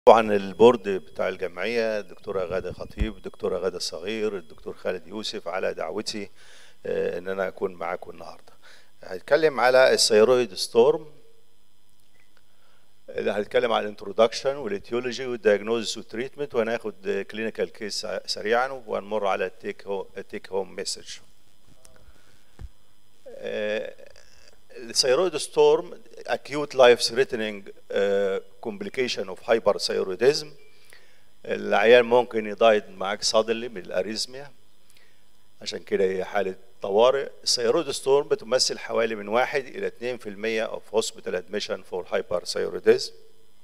طبعا البورد بتاع الجمعية الدكتورة غادة خطيب الدكتورة غادة الصغير الدكتور خالد يوسف على دعوتي آه، ان انا اكون معاكم النهارده هنتكلم على الثيرويد ستورم هنتكلم على الانترودكشن والاتيولوجي والدياجنوزس والتريتمنت وهناخد كلينيكال كيس سريعا وهنمر على التيك هو التيك هوم مسج الثيرويد ستورم acute life threatening uh, complication of hyperthyroidism العيان ممكن يضايد معاك suddenly من الاريزميا عشان كده هي حالة طوارئ الثيرويد ستورم بتمثل حوالي من 1 إلى 2% of hospital admission for hyperthyroidism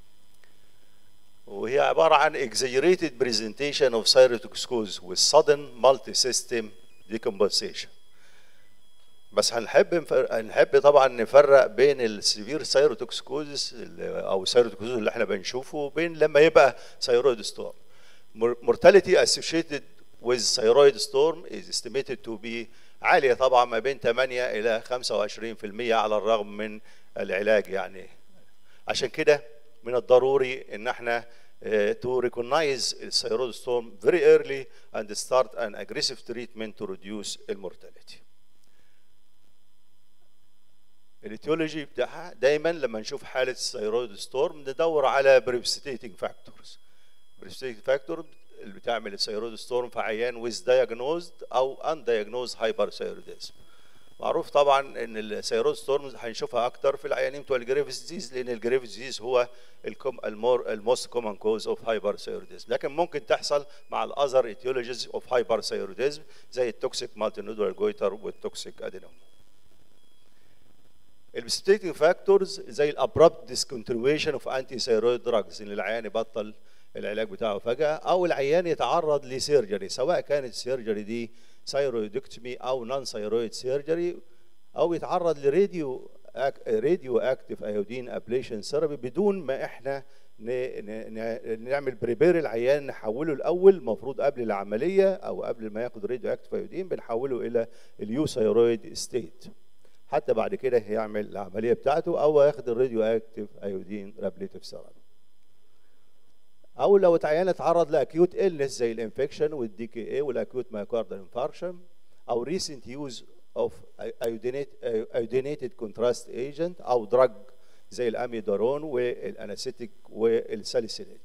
وهي عبارة عن exaggerated presentation of thyrotoxicose with sudden multi-system decompensation بس هنحب نفر- هنحب طبعا نفرق بين السيفير ثيروتوكسكوزس او الثيروتوكسكوزس اللي احنا بنشوفه وبين لما يبقى ثيرويد ستورم mortality associated with thyroid storm is estimated to be عالية طبعا ما بين 8 إلى 25% على الرغم من العلاج يعني عشان كده من الضروري ان احنا uh, to recognize الثيرويد storm very early and start an aggressive treatment to reduce المورتاليتي الاتيولوجي بتاعها دايما لما نشوف حاله الثيرويد ستورم ندور على بريبستيتنج فاكتورز بريبستيتنج فاكتور اللي بتعمل الثيرويد ستورم في عيان ويز دايجنوزد او ان دايجنوز هايبرثيروديزم معروف طبعا ان الثيرويد ستورم هنشوفها اكتر في العيانين بتوع الجريفز ديزيز لان الجريفز ديزيز هو الكم المور الموست كومن كوز اوف هايبرثيروديزم لكن ممكن تحصل مع الاذر ايتيولوجيز اوف هايبرثيروديزم زي التوكسيك مالتي نودولار جويتر والتوكسيك ادينوم البستيتنج فاكتورز زي الابرابت ديسكونتينيويشن اوف انتي ثيرويد دراجز ان العيان يبطل العلاج بتاعه فجاه او العيان يتعرض لسيرجري سواء كانت السيرجري دي ثيرويدكتومي او نون ثيرويد سيرجري او يتعرض لراديو راديو اكتيف ايودين ابليشن ثيرابي بدون ما احنا ن- ن- ن- نعمل بريبير العيان نحوله الاول المفروض قبل العمليه او قبل ما ياخد راديو اكتيف ايودين بنحوله الى اليوثيرويد ستيت حتى بعد كده هيعمل العمليه بتاعته او هياخد الراديو اكتيف ايودين رابليتيف ثيرابي او لو اتعين اتعرض لاكيوت النس زي الانفكشن والدي كي اي والاكيوت مايوكاردال انفاركشن او ريسنت يوز اوف ايودينيتد كونتراست ايجنت او دراج زي الاميدارون والانستيك والساليسيليت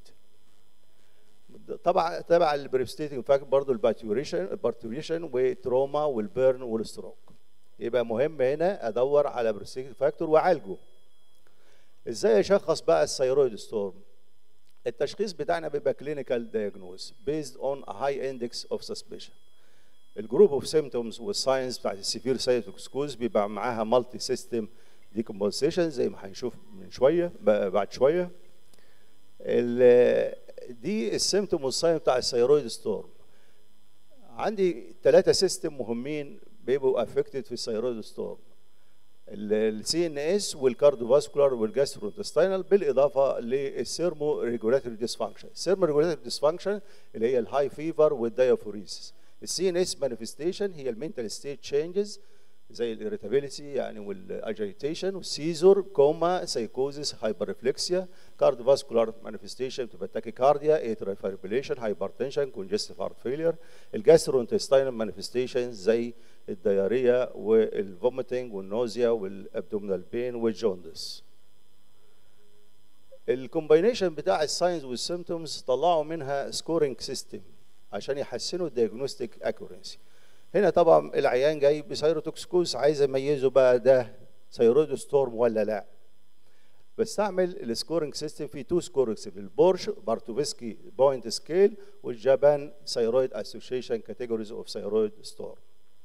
طبعا تبع البريبستيتنج فاكتور برضه الباتوريشن البارتوريشن والتروما والبيرن والستروك يبقى مهم هنا ادور على بريبستيتنج فاكتور واعالجه ازاي اشخص بقى الثيرويد ستورم التشخيص بتاعنا بيبقى كلينيكال دايجنوز بيزد اون ا هاي اندكس اوف سسبشن الجروب اوف سيمتومز والساينز بتاعت السيفير سايتوكسكوز بيبقى معاها مالتي سيستم ديكومبوزيشن زي ما هنشوف من شويه ب- بعد شويه ال- دي السيمتوم والساين بتاع الثيرويد ستورم عندي ثلاثة سيستم مهمين بيبقوا افكتد في الثيرويد ستورم السي ان اس والكارديوفاسكولار والجاستروانتستينال بالاضافه للسيرمو ريجولاتوري ديسفانكشن السيرمو ريجولاتوري ديسفانكشن اللي هي الهاي فيفر والدايافوريسيس السي ان اس مانيفستيشن هي المنتال ستيت تشينجز زي الاريتابيليتي يعني والاجيتيشن والسيزور كوما سايكوزيس هايبر ريفلكسيا كارديوفاسكولار مانيفستيشن بتبقى تاكيكارديا اتريال فايبريليشن هايبرتنشن كونجستيف هارت فيلير الجاستروانتستينال مانيفستيشن زي الديارية والفوميتنج والنوزيا والابدومينال بين والجوندس الكومباينيشن بتاع الساينز والسيمتومز طلعوا منها سكورينج سيستم عشان يحسنوا الدياجنوستيك اكورينسي هنا طبعا العيان جاي بسيروتوكسكوز عايز اميزه بقى ده ثيرويد ستورم ولا لا بستعمل السكورنج سيستم في تو سكورنج سيستم البورش بارتوفسكي بوينت سكيل والجابان ثيرويد اسوشيشن كاتيجوريز اوف ثيرويد ستورم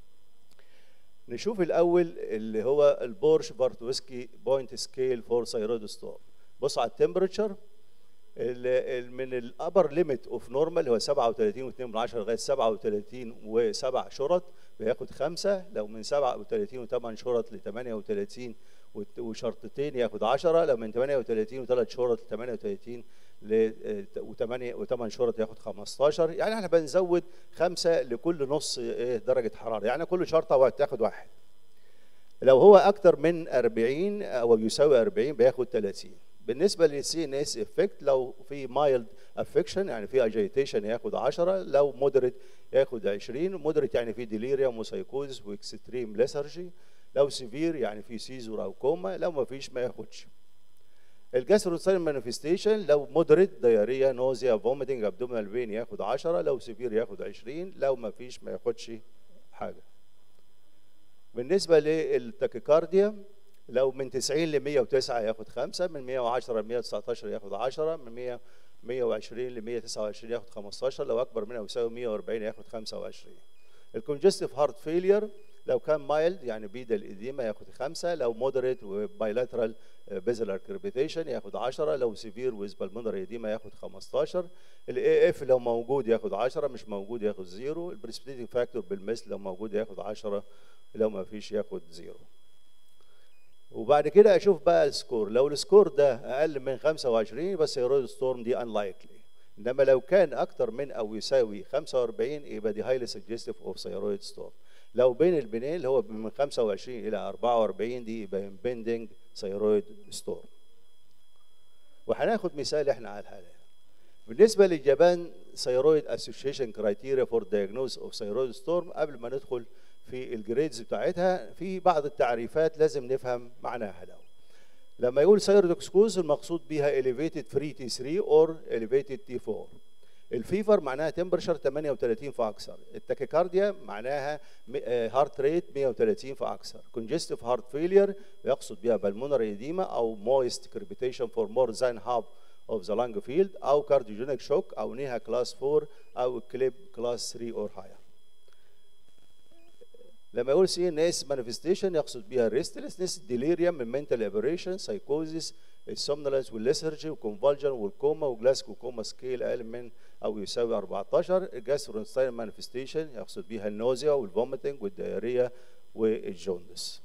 نشوف الاول اللي هو البورش بارتوفسكي بوينت سكيل فور ثيرويد ستورم بص على التمبريتشر من الابر ليميت اوف نورمال هو 37 و2 من 10 لغايه 37 و7 شرط بياخد خمسه لو من 37 و8 شرط ل 38 وت- وشرطتين ياخد 10 لو من 38 وثلاث شرط ل 38 ل و8 و8 شرط ياخد 15 يعني احنا بنزود خمسه لكل نص إيه درجه حراره يعني كل شرطه تاخد واحد لو هو اكتر من 40 او يساوي 40 بياخد 30 بالنسبه للسي ان اس افكت لو في مايلد افكشن يعني في اجيتيشن ياخد 10 لو مودريت ياخد 20 مودريت يعني في ديليريوم وسايكوز واكستريم ليثرجي لو سيفير يعني في سيزور او كوما لو ما فيش ما ياخدش الجاستروساين مانيفستيشن لو مودريت دياريا نوزيا فوميتنج ابدومينال بين ياخد 10 لو سيفير ياخد 20 لو ما فيش ما ياخدش حاجه بالنسبه للتاكيكارديا لو من 90 ل 109 ياخد 5 من 110 ل 119 ياخد 10 من 100 120 ل 129 ياخد 15 لو اكبر من او يساوي 140 ياخد 25 الكونجستيف هارت فيلير لو كان مايلد يعني بيدا الإديمة ياخد خمسة لو مودريت وبايلاترال بيزلر كريبيتيشن ياخد 10 لو سيفير ويز بالمونري إديمة ياخد 15 الاي اف لو موجود ياخد 10 مش موجود ياخد زيرو البريسبيتيتنج فاكتور بالمثل لو موجود ياخد 10 لو ما فيش ياخد زيرو وبعد كده اشوف بقى السكور لو السكور ده اقل من 25 بس هيرود ستورم دي unlikely انما لو كان اكتر من او يساوي 45 يبقى دي هايلي سجستيف اوف ثيرويد ستورم لو بين البنين اللي هو من 25 الى 44 دي يبقى امبندنج ثيرويد ستورم وهناخد مثال احنا على الحاله بالنسبه للجبان ثيرويد اسوشيشن كرايتيريا فور دايجنوز اوف ثيرويد ستورم قبل ما ندخل في الجريدز بتاعتها في بعض التعريفات لازم نفهم معناها لو لما يقول ثيرويدوكسكوز المقصود بها elevated free T3 or elevated T4 الفيفر معناها تمبرشر 38 فاكثر التاكيكارديا معناها هارت ريت 130 فاكثر كونجستيف هارت فيلير يقصد بها بالمونري اديما او مويست كريبيتيشن فور مور ذان هاف of the lung field او كارديوجينيك شوك او نيها كلاس 4 او كليب كلاس 3 اور higher لما يقول سي ان اس مانيفستيشن يقصد بها ريستلسنس ديليريوم من منتال ابريشن سايكوزيس السومنولنس والليثرجي والكونفالجن والكوما وجلاسكو كوما سكيل اقل من او يساوي 14 الجاسترونستاين مانيفستيشن يقصد بها النوزيا والفوميتنج والدياريه والجوندس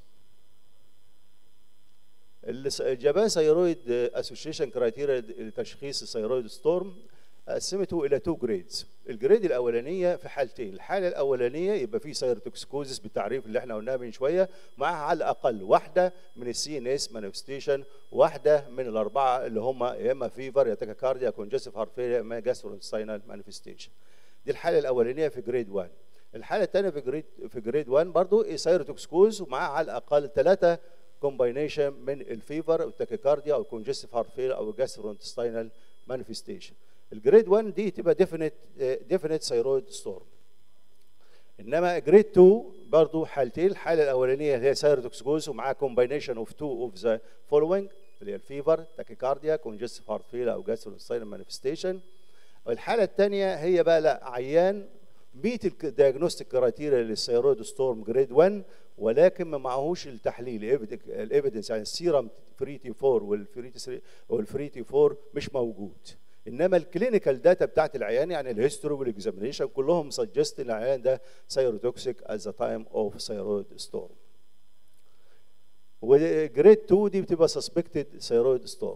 الجبان ثيرويد اسوشيشن كرايتيريا لتشخيص الثيرويد ستورم قسمته الى تو جريدز الجريد الاولانيه في حالتين الحاله الاولانيه يبقى في سيروتوكسكوزس بالتعريف اللي احنا قلناه من شويه معاها على الاقل واحده من السي ان اس مانيفستيشن واحده من الاربعه اللي هم يا اما فيفر يا تاكاكارديا كونجستيف هارت فيلير يا اما جاسترونستاينال مانيفستيشن دي الحاله الاولانيه في جريد 1 الحاله الثانيه في جريد في جريد 1 برضه سيروتوكسكوز ومعاها على الاقل ثلاثه كومباينيشن من الفيفر والتاكيكارديا او الكونجستيف هارت فيلير او الجاسترونستاينال مانيفستيشن الجريد 1 دي تبقى ديفينيت ديفينيت ثيرويد ستورم انما جريد 2 برضه حالتين الحاله الاولانيه هي سيروتوكسكوز ومعاها كومباينيشن اوف تو اوف ذا فولوينج اللي هي الفيفر تاكيكارديا كونجستيف هارت فيل او جاستروستاينال مانيفستيشن والحاله الثانيه هي بقى لا عيان ميت الدياجنوستيك كرايتيريا للثيرويد ستورم جريد 1 ولكن ما معهوش التحليل الايفيدنس يعني السيرم فري تي 4 والفري تي والفري تي 4 مش موجود انما الكلينيكال داتا بتاعت العيان يعني الهيستوري والاكزامينيشن كلهم سجست ان العيان ده سيروتوكسيك at the time of thyroid storm وجريد 2 دي بتبقى سسبكتد ثيرويد ستورم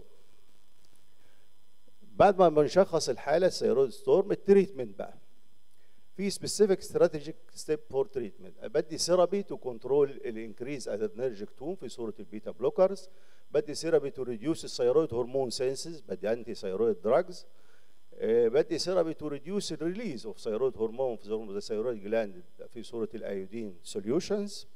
بعد ما بنشخص الحاله ثيرويد ستورم التريتمنت بقى في سبيسيفيك استراتيجيك ستيب فور تريتمنت بدي ثيرابي تو كنترول الانكريز ادرينرجيك تون في صوره البيتا بلوكرز بدي ثيرابي تو ريديوس الثيرويد هرمون سينسز بدي انتي ثيرويد دراجز بدي ثيرابي تو ريديوس الريليز اوف ثيرويد هرمون في ذا ثيرويد جلاند في صوره الايودين سوليوشنز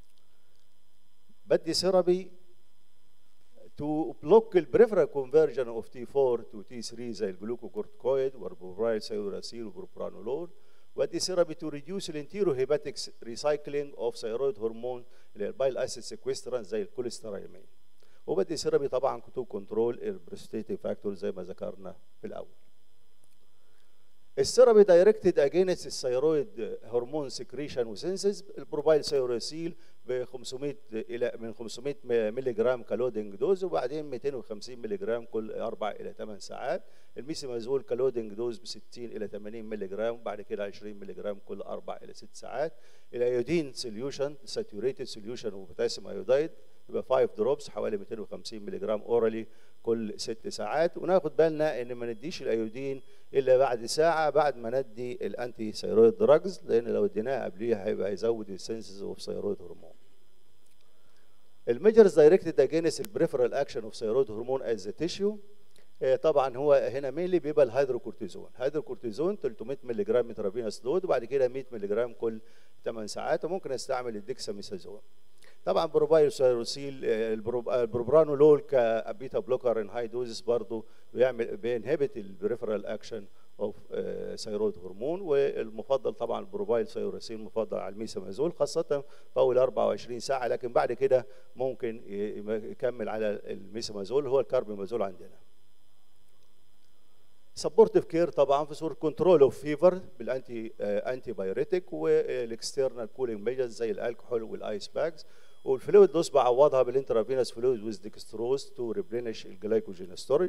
بدي ثيرابي تو بلوك البريفرال كونفرجن اوف تي 4 تو تي 3 زي الجلوكوكورتيكويد والبروبرايل سيوراسيل وبروبرانولول ودي ثيرابي تو ريديوس الانتيرو هيباتيك ريسايكلينج اوف ثيرويد هرمون اللي هي البايل اسيد سيكويستران زي الكوليسترايمين وبدي ثيرابي طبعا تو كنترول البروستيتيف فاكتور زي ما ذكرنا في الاول الثيرابي دايركتد اجينست الثيرويد هرمون سكريشن وسينسز البروبايل سيوراسيل ب 500 الى من 500 مللي جرام كالودنج دوز وبعدين 250 مللي جرام كل 4 الى 8 ساعات الميسيمازول كالودنج دوز ب 60 الى 80 مللي جرام وبعد كده 20 مللي جرام كل 4 الى 6 ساعات الايودين سوليوشن ساتوريتد سوليوشن وبوتاسيوم ايودايد يبقى 5 دروبس حوالي 250 مللي جرام اورالي كل 6 ساعات وناخد بالنا ان ما نديش الايودين الا بعد ساعه بعد ما ندي الانتي ثيرويد دراجز لان لو اديناها قبليها هيبقى يزود السنسز اوف ثيرويد هرمون الميجرز دايركتد اجينست البريفرال اكشن اوف ثيرويد هرمون از تيشيو طبعا هو هنا مينلي بيبقى الهيدروكورتيزون هيدروكورتيزون 300 مللي جرام انترافينوس لود وبعد كده 100 مللي جرام كل 8 ساعات وممكن استعمل الديكساميثازون طبعا بروبايل سيروسيل البروبرانولول كبيتا بلوكر ان هاي دوزز برضه بيعمل بينهبت البريفرال اكشن اوف ثيرويد هرمون والمفضل طبعا البروبايل سيروسيل مفضل على الميسامازول خاصه في اول 24 ساعه لكن بعد كده ممكن يكمل على الميسامازول هو الكاربيمازول عندنا سبورتيف كير طبعا في صوره كنترول اوف فيفر بالانتي انتي بايوريتيك والاكسترنال كولينج ميجرز زي الكحول والايس باكس والفلويد دوز بعوضها بالانترافينوس فلويد ويز ديكستروز تو ريبلينش الجلايكوجين ستورج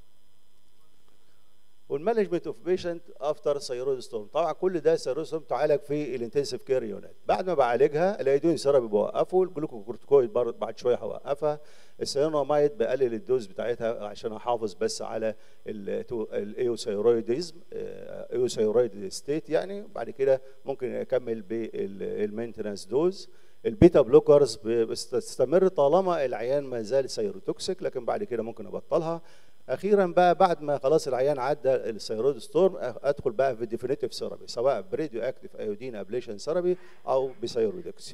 والمانجمنت اوف بيشنت افتر ثيرويد ستورم طبعا كل ده ثيرويد ستورم تعالج في الانتنسيف كير يونت بعد ما بعالجها الايدون سيرابي بوقفه الجلوكوكورتيكويد بعد شويه هوقفها السيانومايد بقلل الدوز بتاعتها عشان احافظ بس على الايوثيرويدزم ايوثيرويد ستيت يعني بعد كده ممكن اكمل بالمينتنس دوز البيتا بلوكرز بتستمر طالما العيان ما زال سيروتوكسيك لكن بعد كده ممكن ابطلها اخيرا بقى بعد ما خلاص العيان عدى الثيرويد ستورم ادخل بقى في الديفينيتيف ثيرابي سواء بريديو اكتيف ايودين ابليشن ثيرابي او بثيرويدكسي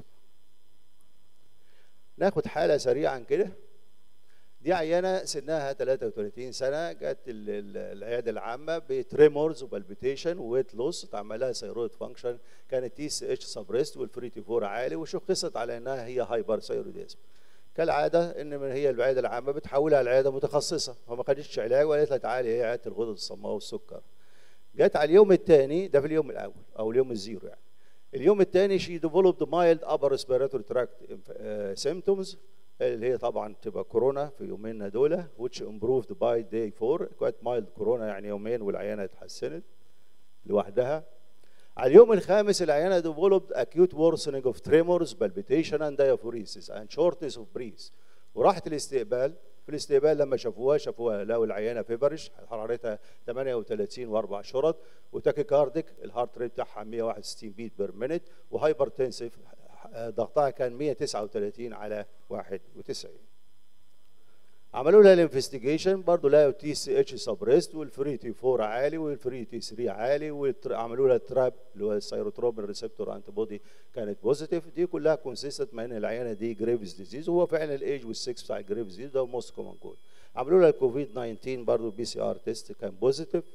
ناخد حاله سريعا كده دي عيانه سنها 33 سنه جت العياده العامه بتريمورز وبالبيتيشن وويت لوس اتعمل لها ثيرويد فانكشن كانت تي سي اتش سبريست والفريتي فور عالي وشخصت على انها هي هايبر ثيرويديزم كالعاده ان من هي العياده العامه بتحولها لعياده متخصصه فما خدتش علاج وقالت لها تعالي هي عياده الغدد الصماء والسكر جت على اليوم الثاني ده في اليوم الاول او اليوم الزيرو يعني اليوم الثاني شي ديفلوبد مايلد ابر ريسبيراتوري تراكت سيمتومز اللي هي طبعا تبقى كورونا في يومين دول which improved by day 4 كانت مايلد كورونا يعني يومين والعيانه اتحسنت لوحدها على اليوم الخامس العيانه developed acute worsening of tremors palpitation and diaphoresis and shortness of breath وراحت الاستقبال في الاستقبال لما شافوها شافوها لقوا العيانه فيبرش حرارتها 38 واربع شرط وتاكي كارديك الهارت ريت بتاعها 161 بيت بير مينيت وهايبر تنسيف ضغطها كان 139 على 91 عملوا لها الانفستيجيشن برضه لقوا تي سي اتش سبريست والفري تي 4 عالي والفري تي 3 عالي وعملوا لها تراب اللي هو السيروتروبين ريسبتور انتي بودي كانت بوزيتيف دي كلها كونسيستنت مع ان العيانه دي جريفز ديزيز وهو فعلا الايج والسكس بتاع الجريفز ديزيز ده موست كومن كود عملوا لها الكوفيد 19 برضه بي سي ار تيست كان بوزيتيف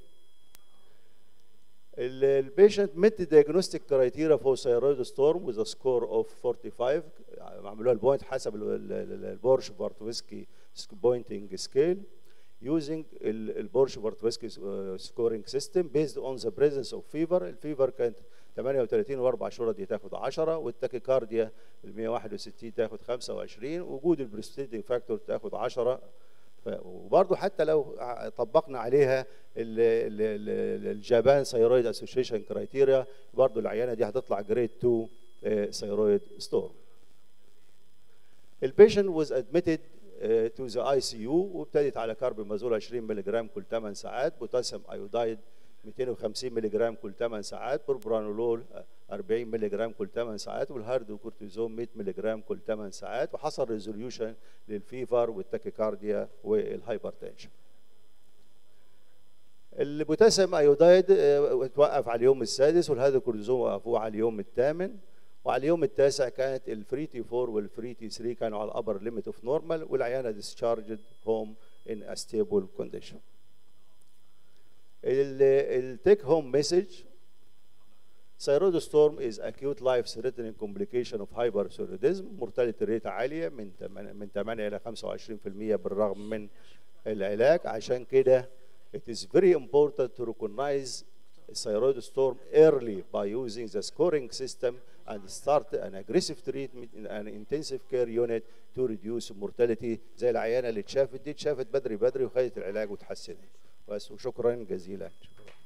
البيشنت ميت ديagnostic كرايتيريا فور ثيرويد ستورم وذ سكور اوف 45 عملوها البوينت حسب البورش بارتوفسكي بوينتنج سكيل using البورش بارتوفسكي سكورينج سيستم بيزد اون ذا بريزنس اوف فيفر الفيفر كانت 38 واربع شهور دي تاخد 10 والتاكيكارديا ال 161 تاخد 25 وجود البريستيدنج فاكتور تاخد 10 وبرضه حتى لو طبقنا عليها الجابان ثيرويد اسوشيشن كرايتيريا برضه العيانه دي هتطلع جريد 2 ثيرويد ستور البيشنت was admitted تو ذا اي سي يو وابتدت على كاربامازول 20 مللي جرام كل 8 ساعات بوتاسيوم ايودايد 250 مللي جرام كل 8 ساعات بروبرانولول 40 مللي جرام كل 8 ساعات والهارد كورتيزون 100 مللي جرام كل 8 ساعات وحصل ريزوليوشن للفيفر والتاكيكارديا والهايبرتنشن البوتاسيوم ايودايد اتوقف على اليوم السادس والهذا كورتيزون وقفوه على اليوم الثامن وعلى اليوم التاسع كانت الفري تي 4 والفري تي 3 كانوا على الابر ليميت اوف نورمال والعيانه ديسشارجد هوم ان ا ستيبل كونديشن التيك هوم مسج ثيرويد ستورم از acute life threatening complication of hyperthyroidism mortality rate عاليه من من 8 الى 25% بالرغم من العلاج عشان كده it is very important to recognize thyroid storm early by using the scoring system and start an aggressive treatment in an intensive care unit to reduce mortality زي العيانه اللي اتشافت دي اتشافت بدري بدري وخدت العلاج وتحسنت بس وشكرا جزيلا شكرا